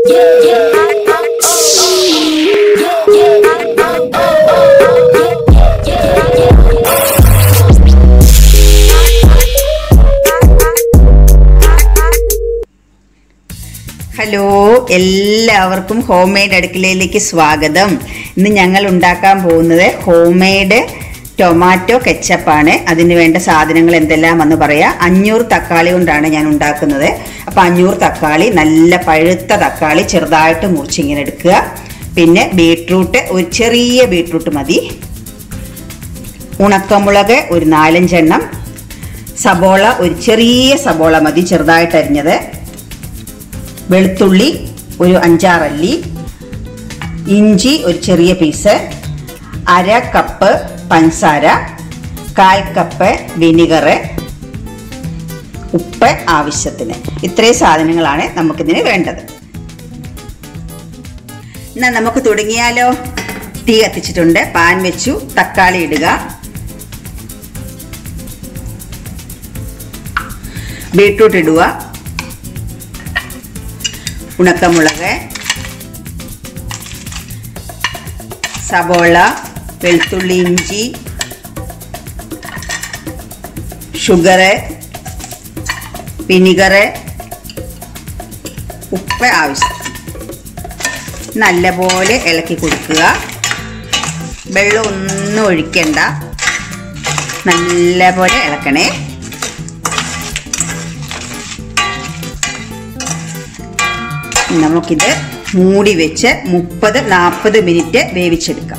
hello എല്ലാവർക്കും home made അടുക്കളയിലേക്ക് സ്വാഗതം ഇന്ന് ഞങ്ങൾ ഉണ്ടാക്കാൻ പോകുന്നത് ഹോം മെയ്ഡ് ടൊമാറ്റോ കെച്ചപ്പാണ് അതിന് വേണ്ട സാധനങ്ങൾ എന്തെല്ലാമെന്ന് പറയാം അഞ്ഞൂറ് തക്കാളി കൊണ്ടാണ് ഞാൻ ഉണ്ടാക്കുന്നത് അപ്പം അഞ്ഞൂറ് തക്കാളി നല്ല പഴുത്ത തക്കാളി ചെറുതായിട്ട് മുറിച്ചിങ്ങനെ എടുക്കുക പിന്നെ ബീട്രൂട്ട് ഒരു ചെറിയ ബീട്രൂട്ട് മതി ഉണക്കമുളക് ഒരു നാലഞ്ചെണ്ണം സബോള ഒരു ചെറിയ സബോള മതി ചെറുതായിട്ട് അരിഞ്ഞത് വെളുത്തുള്ളി ഒരു അഞ്ചാറല്ലി ഇഞ്ചി ഒരു ചെറിയ പീസ് അര കപ്പ് പഞ്ചസാര കാൽ കപ്പ് വിനിഗർ ഉപ്പ് ആവശ്യത്തിന് ഇത്രയും സാധനങ്ങളാണ് നമുക്കിതിന് വേണ്ടത് എന്നാൽ നമുക്ക് തുടങ്ങിയാലോ തീ കത്തിച്ചിട്ടുണ്ട് പാൻ വെച്ചു തക്കാളി ഇടുക ബീട്രൂട്ട് ഇടുക ഉണക്കമുളക് സബോള വെളുത്തുള്ളി ഇഞ്ചി ഷുഗർ വിനിഗർ ഉപ്പ് ആവശ്യം നല്ലപോലെ ഇളക്കി കൊടുക്കുക വെള്ളം ഒന്നും ഒഴിക്കണ്ട നല്ലപോലെ ഇളക്കണേ നമുക്കിത് മൂടി വെച്ച് മുപ്പത് നാൽപ്പത് മിനിറ്റ് വേവിച്ചെടുക്കാം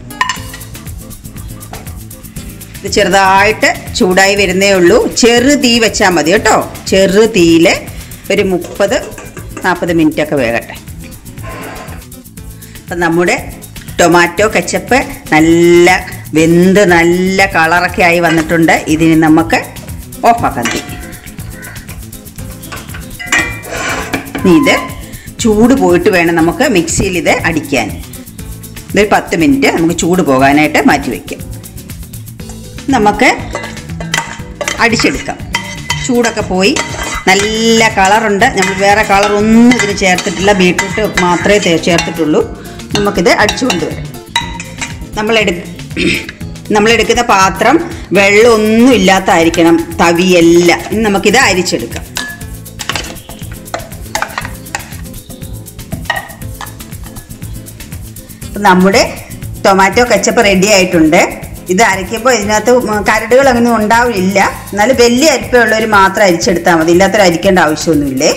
ഇത് ചെറുതായിട്ട് ചൂടായി വരുന്നേ ഉള്ളൂ ചെറു തീ വെച്ചാൽ മതി കേട്ടോ ചെറു തീയിൽ ഒരു മുപ്പത് നാൽപ്പത് മിനിറ്റ് ഒക്കെ വേകട്ടെ അപ്പം നമ്മുടെ ടൊമാറ്റോ കച്ചപ്പ് നല്ല വെന്ത് നല്ല കളറൊക്കെ ആയി വന്നിട്ടുണ്ട് ഇതിന് നമുക്ക് ഓഫാക്കാൻ തീ ഇനി ഇത് ചൂട് പോയിട്ട് വേണം നമുക്ക് മിക്സിയിൽ ഇത് അടിക്കാൻ ഇതൊരു പത്ത് മിനിറ്റ് നമുക്ക് ചൂട് പോകാനായിട്ട് മാറ്റി വയ്ക്കാം നമുക്ക് അടിച്ചെടുക്കാം ചൂടൊക്കെ പോയി നല്ല കളറുണ്ട് നമ്മൾ വേറെ കളറൊന്നും ഇതിന് ചേർത്തിട്ടില്ല ബീട്രൂട്ട് മാത്രമേ തേ- ചേർത്തിട്ടുള്ളൂ നമുക്കിത് അടിച്ചു കൊണ്ടുവരാം നമ്മളെടു നമ്മളെടുക്കുന്ന പാത്രം വെള്ളമൊന്നും ഇല്ലാത്തായിരിക്കണം തവിയല്ല ഇനി നമുക്കിത് അരിച്ചെടുക്കാം അപ്പം നമ്മുടെ ടൊമാറ്റോ കച്ചപ്പ് റെഡി ആയിട്ടുണ്ട് ഇത് അരയ്ക്കുമ്പോൾ ഇതിനകത്ത് ഉം കരടുകൾ അങ്ങനെ ഉണ്ടാവില്ല എന്നാലും വലിയ അരിപ്പുള്ളവർ മാത്രം അരിച്ചെടുത്താൽ മതി ഇല്ലാത്തൊരു അരിക്കേണ്ട ആവശ്യമൊന്നുമില്ലേ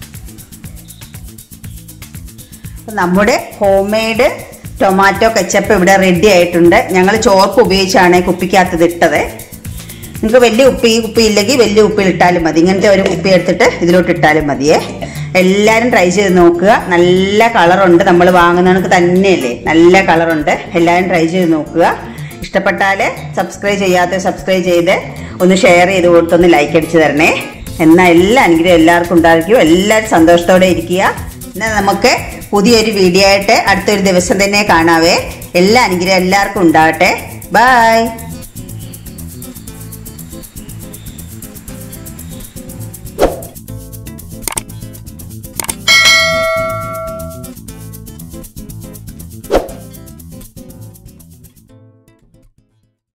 അപ്പം നമ്മുടെ ഹോം മെയ്ഡ് ടൊമാറ്റോ കച്ചപ്പ് ഇവിടെ റെഡി ആയിട്ടുണ്ട് ഞങ്ങൾ ചോർപ്പ് ഉപയോഗിച്ചാണ് കുപ്പിക്കകത്തത് ഇട്ടത് നിങ്ങൾക്ക് വലിയ ഉപ്പ് ഈ കുപ്പി ഇല്ലെങ്കിൽ വലിയ ഉപ്പിൽ ഇട്ടാലും മതി ഇങ്ങനത്തെ ഒരു കുപ്പി എടുത്തിട്ട് ഇതിലോട്ട് ഇട്ടാലും മതിയേ എല്ലാവരും ട്രൈ ചെയ്ത് നോക്കുക നല്ല കളറുണ്ട് നമ്മൾ വാങ്ങുന്നവർക്ക് തന്നെയല്ലേ നല്ല കളറുണ്ട് എല്ലാവരും ട്രൈ ചെയ്ത് നോക്കുക ഇഷ്ടപ്പെട്ടാൽ സബ്സ്ക്രൈബ് ചെയ്യാത്ത സബ്സ്ക്രൈബ് ചെയ്ത് ഒന്ന് ഷെയർ ചെയ്ത് കൊടുത്തൊന്ന് ലൈക്ക് അടിച്ച് തരണേ എന്നാൽ എല്ലാ അനുഗ്രഹം എല്ലാവർക്കും ഉണ്ടായിരിക്കും എല്ലാവരും സന്തോഷത്തോടെ ഇരിക്കുക എന്നാൽ നമുക്ക് പുതിയൊരു വീഡിയോ ആയിട്ട് അടുത്തൊരു ദിവസം തന്നെ കാണാവേ എല്ലാ അനുഗ്രഹം എല്ലാവർക്കും ഉണ്ടാകട്ടെ ബൈ